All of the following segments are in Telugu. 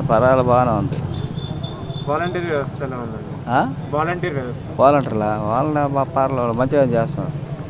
పర్వాలేదు బాగానే ఉంది వాలంటీర్ వ్యవస్థ ఎలా ఉందండి ఆ? వాలంటీర్ వ్యవస్థ వాలంటీర్లా వాళ్ళని మా పర్వాలేదు మంచిగా చేస్తున్నారు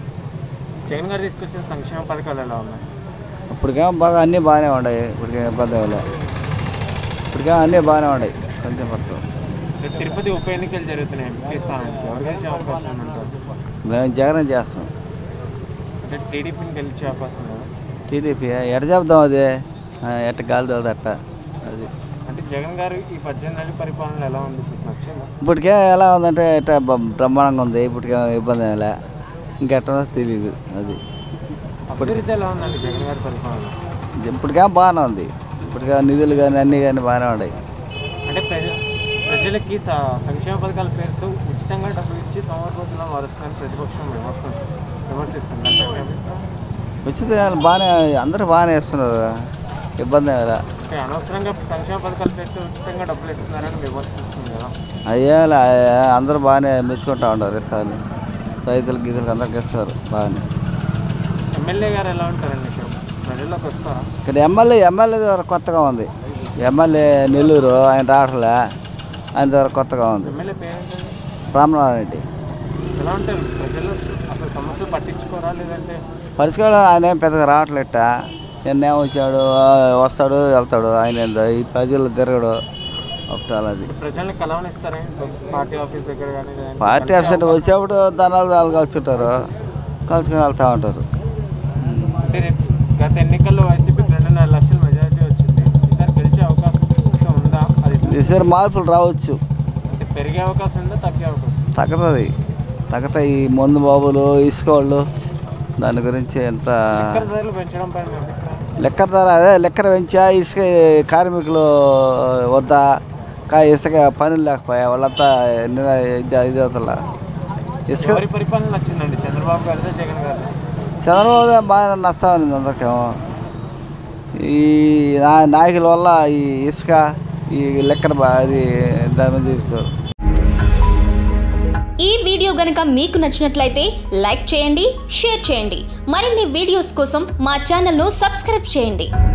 జగన్ గారు తీసుకొచ్చిన సంక్షేమ పథకాలు ఎలా ఉన్నాయి ఇప్పటికేమో బాగా అన్నీ బాగానే ఉన్నాయి ఇప్పటికేం ఇబ్బంది ఏమీ లేదు ఇప్పటికేమో అన్నీ బాగానే ఉన్నాయి సంక్షేమ పథకం అంటే తిరుపతి ఉప ఎన్నికలు జరుగుతున్నాయి ఎంపీ స్థానానికి ఎవరు గెలిచే అవకాశం ఉందంటారు మేము జగన్ చేస్తాం అంటే టీడీపీని గెలిచే అవకాశం లేదా టీడీపీ ఎట చెప్దాం అది ఆ, ఎట్ట గాలి తోలదు అట్ట అది అంటే జగన్ గారు ఈ పద్దెనిమిది నెలల పరిపాలన ఎలా ఉంది మీకు నచ్చిందా ఇప్పటికే ఎలా ఉందంటే ఇట్ట బ- బ్రహ్మాండంగా ఉంది ఇప్పటికే ఇబ్బంది ఏం లే ఇంకెట్టదో తెలియదు అది అభివృద్ధి ఎలా ఉందండి జగన్ గారి పరిపాలన ఇప్పటికే బాగానే ఉంది ఇప్పటికే నిధులు కానీ అన్నీ కానీ బాగానే ఉన్నాయి అంటే ప్రజ ప్రజలకి స- సంక్షేమ పథకాల పేరుతో ఉచితంగా డబ్బులు ఇచ్చి సమర్పతులను మారుస్తారని ప్రతిపక్షం విమర్శ విమర్శిస్తుంది అంటే మీ అభిప్రాయం? ఉచిత బాగానే అందరూ బాగానే ఇస్తున్నారు ఇబ్బంది ఏం లే అంటే అనవసరంగా సంక్షేమ పథకాల పేరుతో ఉచితంగా డబ్బులు ఇస్తున్నారని విమర్శిస్తుంది కదా అయ్యా అందరూ బాగానే మెచ్చుకుంటా ఉంటారు ఇస్తారు రైతులకు గీతలకు అందరికి ఇస్తారు బాగానే ఎమ్మెల్యే గారు ఎలా ఉంటారండి ఇక్కడ ప్రజల్లోకి వస్తారా ఇక్కడ ఎమ్మెల్యే ఎమ్మెల్యే ద్వారా కొత్తగా ఉంది ఎమ్మెల్యే నెల్లూరు ఆయన రావట్లే ఆయన ద్వారా కొత్తగా ఉంది ఎమ్మెల్యే పేరేంటండి రామనారాయణ ఎలా ఉంటారు ప్రజలు అసలు సమస్యలు పట్టించుకోరా లేదంటే పరిష్కారం ఆయన ఏం పెద్దగా రావట్లేట నిన్నేం వచ్చాడు ఆ, వస్తాడు వెళ్తాడు ఆయన ఏందో ఈ ప్రజలు తిరగడు ఒకటి అది ప్రజల్ని కలవనిస్తారా పార్టీ ఆఫీస్ దగ్గర కానీ లేదంటే పార్టీ ఆఫీసర్ వచ్చేప్పుడు ధనాలు వాళ్ళు కలుసుకుంటారు కలుసుకుని వెళ్తూ ఉంటారు అంటే రేపు గత ఎన్నికల్లో వైసీపీకి రెండున్నర లక్షల మెజారిటీ వచ్చింది ఈసారి గెలిచే అవకాశం ఉందా అది ఈసారి మార్పులు రావచ్చు అంటే పెరిగే అవకాశం ఉందా తగ్గే అవకాశం ఉందా? తగ్గుతుంది తగ్గుతాయి ఈ మందు బాబులు ఇసుక వాళ్ళు దాని గురించి ఎంత చక్కెర ధరలు పెంచడం పైన మీ అభిప్రాయం? లెక్కర ధర అదే లెక్కర పెంచా ఇసుక కార్మికులు వద్ద కా ఇసుక పనులు లేకపోయా వాళ్ళంతా నిన్న ఇది ఇది అవుతుందా ఇసుక ఎవరి పరిపాలన నచ్చిందండి చంద్రబాబు గారిదా జగన్ గారు చంద్రబాబు బాగా నష్టం ఉంది అందరికేమో ఈ నా నాయకుల వల్ల ఈ ఇసుక ఈ లెక్కన బా అది దాని మీద చూపిస్తారు ఈ వీడియో గనుక మీకు నచ్చినట్లయితే లైక్ చేయండి షేర్ చేయండి మరిన్ని వీడియోస్ కోసం మా ఛానల్ను సబ్స్క్రైబ్ చేయండి